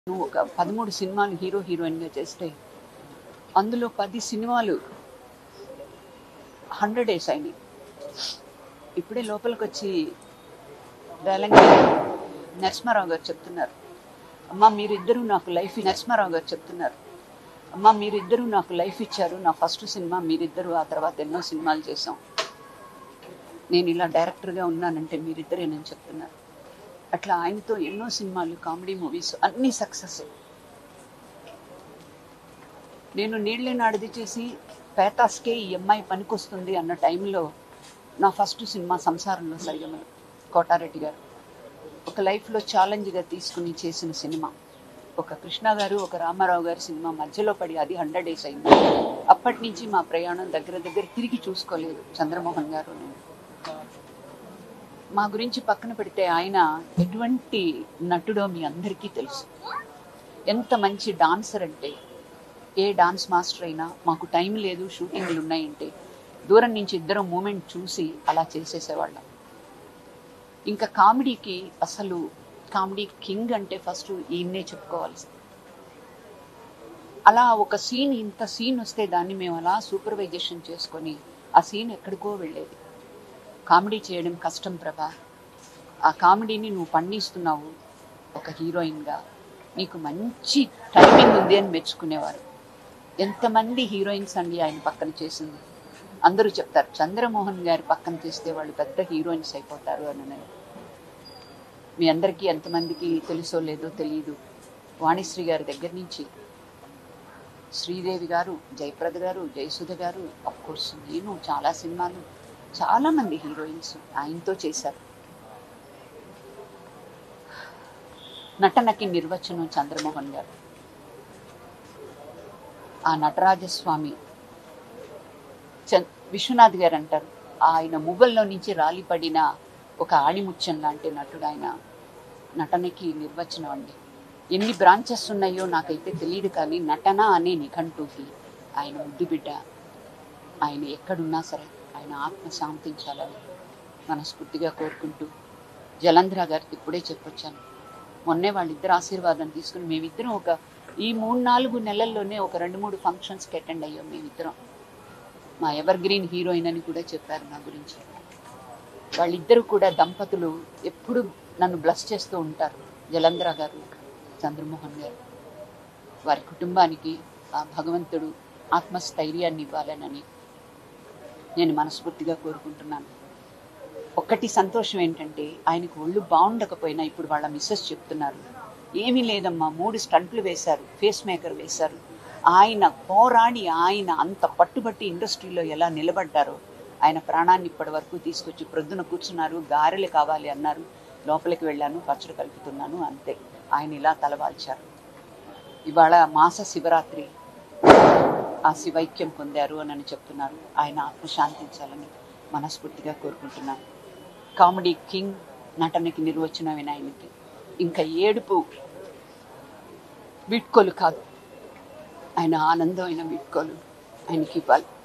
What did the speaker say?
నువ్వు ఒక పదమూడు సినిమాలు హీరో హీరోయిన్గా చేస్తే అందులో పది సినిమాలు హండ్రెడ్ డేస్ అయినాయి ఇప్పుడే లోపలికి వచ్చి రేలంగి నరసింహారావు గారు చెప్తున్నారు అమ్మ మీరిద్దరూ నాకు లైఫ్ నరసింహారావు గారు చెప్తున్నారు అమ్మ మీరిద్దరూ నాకు లైఫ్ ఇచ్చారు నా ఫస్ట్ సినిమా మీరిద్దరూ ఆ తర్వాత ఎన్నో సినిమాలు చేసాం నేను ఇలా డైరెక్టర్గా ఉన్నానంటే మీరిద్దరేనని చెప్తున్నారు అట్లా ఆయనతో ఎన్నో సినిమాలు కామెడీ మూవీస్ అన్నీ సక్సెస్ నేను నీళ్ళే నాడిది చేసి పేతాస్కే ఈ అమ్మాయి పనికొస్తుంది అన్న టైంలో నా ఫస్ట్ సినిమా సంసారంలో సరిగమలు కోటారెడ్డి గారు ఒక లైఫ్లో ఛాలెంజ్గా తీసుకుని చేసిన సినిమా ఒక కృష్ణ గారు ఒక రామారావు గారి సినిమా మధ్యలో పడి అది హండ్రెడ్ డేస్ అయింది అప్పటి నుంచి మా ప్రయాణం దగ్గర దగ్గర తిరిగి చూసుకోలేదు చంద్రమోహన్ గారు నేను మా గురించి పక్కన పెడితే ఆయన ఎటువంటి నటుడో మీ అందరికీ తెలుసు ఎంత మంచి డాన్సర్ అంటే ఏ డాన్స్ మాస్టర్ అయినా మాకు టైం లేదు షూటింగ్లు ఉన్నాయంటే దూరం నుంచి ఇద్దరం మూమెంట్ చూసి అలా చేసేసేవాళ్ళం ఇంకా కామెడీకి అసలు కామెడీ కింగ్ అంటే ఫస్ట్ ఈయన్నే చెప్పుకోవాల్సి అలా ఒక సీన్ ఇంత సీన్ వస్తే దాన్ని మేము అలా సూపర్వైజేషన్ చేసుకొని ఆ సీన్ ఎక్కడికో వెళ్ళేది కామెడీ చేయడం కష్టం ప్రభా ఆ కామెడీని నువ్వు పండిస్తున్నావు ఒక హీరోయిన్గా నీకు మంచి టైమింగ్ ఉంది అని మెచ్చుకునేవారు ఎంతమంది హీరోయిన్స్ అండి ఆయన పక్కన చేసింది అందరూ చెప్తారు చంద్రమోహన్ గారి పక్కన చేస్తే వాళ్ళు పెద్ద హీరోయిన్స్ అయిపోతారు అని నేను మీ అందరికీ ఎంతమందికి తెలుసో లేదో తెలియదు వాణిశ్రీ గారి దగ్గర నుంచి శ్రీదేవి గారు జయప్రద గారు జయసుధ గారు కోర్స్ నేను చాలా సినిమాలు చాలా మంది హీరోయిన్స్ ఆయనతో చేశారు నటనకి నిర్వచనం చంద్రమోహన్ గారు ఆ నటరాజస్వామి చ- విశ్వనాథ్ గారు అంటారు ఆయన మువ్వల్లో నుంచి రాలిపడిన ఒక ఆణిముత్యం లాంటి నటుడు ఆయన నటనకి నిర్వచనం అండి ఎన్ని బ్రాంచెస్ ఉన్నాయో నాకైతే తెలియదు కానీ నటన అనే నిఘంటుకి ఆయన ముద్దు బిడ్డ ఆయన ఎక్కడున్నా సరే ఆయన ఆత్మ శాంతించాలని మనస్ఫూర్తిగా కోరుకుంటూ జలంధ్ర గారికి ఇప్పుడే చెప్పొచ్చాను మొన్నే వాళ్ళిద్దరు ఆశీర్వాదం తీసుకుని మేమిద్దరం ఒక ఈ మూడు నాలుగు నెలల్లోనే ఒక రెండు మూడు ఫంక్షన్స్కి అటెండ్ అయ్యాం మేమిద్దరం మా ఎవర్ గ్రీన్ హీరోయిన్ అని కూడా చెప్పారు నా గురించి వాళ్ళిద్దరూ కూడా దంపతులు ఎప్పుడు నన్ను బ్లస్ చేస్తూ ఉంటారు జలంధ్ర గారు చంద్రమోహన్ గారు వారి కుటుంబానికి ఆ భగవంతుడు ఆత్మస్థైర్యాన్ని ఇవ్వాలనని నేను మనస్ఫూర్తిగా కోరుకుంటున్నాను ఒక్కటి సంతోషం ఏంటంటే ఆయనకు ఒళ్ళు బాగుండకపోయినా ఇప్పుడు వాళ్ళ మిస్సెస్ చెప్తున్నారు ఏమీ లేదమ్మా మూడు స్టంట్లు వేశారు ఫేస్ మేకర్ వేశారు ఆయన పోరాడి ఆయన అంత పట్టుబట్టి ఇండస్ట్రీలో ఎలా నిలబడ్డారో ఆయన ప్రాణాన్ని ఇప్పటి వరకు తీసుకొచ్చి ప్రొద్దున కూర్చున్నారు గారెలు కావాలి అన్నారు లోపలికి వెళ్ళాను పచ్చడి కలుపుతున్నాను అంతే ఆయన ఇలా తలవాల్చారు ఇవాళ మాస శివరాత్రి ఆ శివైక్యం పొందారు అని చెప్తున్నారు ఆయన ఆత్మశాంతించాలని మనస్ఫూర్తిగా కోరుకుంటున్నాను కామెడీ కింగ్ నటనకి నిర్వచనమైన ఆయనకి ఇంకా ఏడుపు వీడ్కోలు కాదు ఆయన ఆనందమైన వీడ్కోలు ఆయనకి ఇవ్వాలి